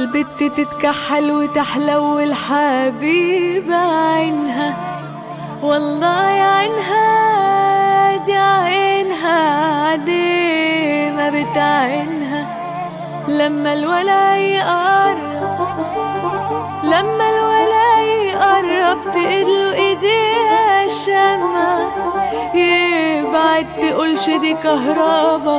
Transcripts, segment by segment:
البت تتكحل وتحلو الحبيبة عينها والله يا عينها دي عينها عليه ما بتعينها لما الولا يقرب لما الولا يقرب تقله ايديها شمع يبعد تقولش دي كهربا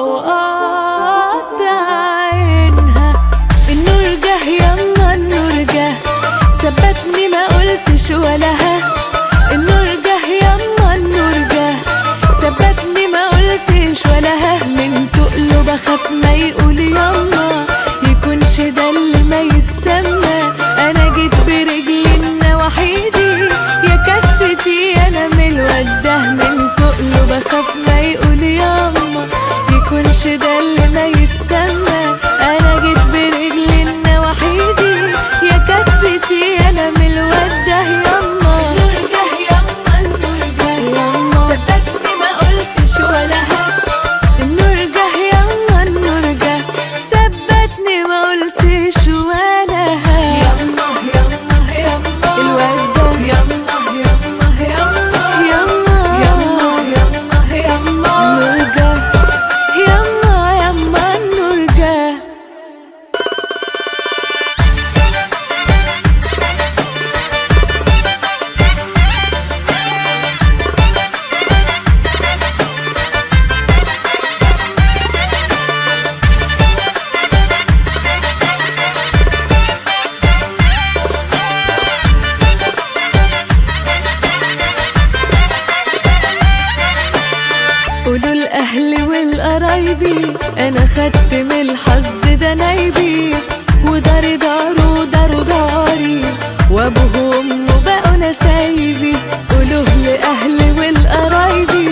وقطع عينها النور جه يلا النور جه ثبتني ما قلتش ولا ها النور جه يلا النور جه ثبتني ما قلتش ولا ها من تقله بخاف ما يقول يلا يكونش ده اللي ما يتسمى انا جيت برجلي النواحيدي يا كستي انا من الواد ده من تقله بخاف ما يقول يلا يكونش ده اللي ما يتسمى انا جيت برجلي النواحيدي يا كستي انا من الواد ده يلا النور جه يلا النور جه يلا ثبتني ما قلتش ولا ها النور جه يلا النور جه ثبتني ما قلتش ولا ها يلا يلا يلا الواد ده يلا يلا يلا يلا يلا يلا يلا النور جه يلا يلا النور جه قولوا الاهل والقرايبي انا خدت من الحظ ده نايبي وداري داره وداره داري وابوه وامه بقوا نسايبي قولوا لاهلي والقرايبي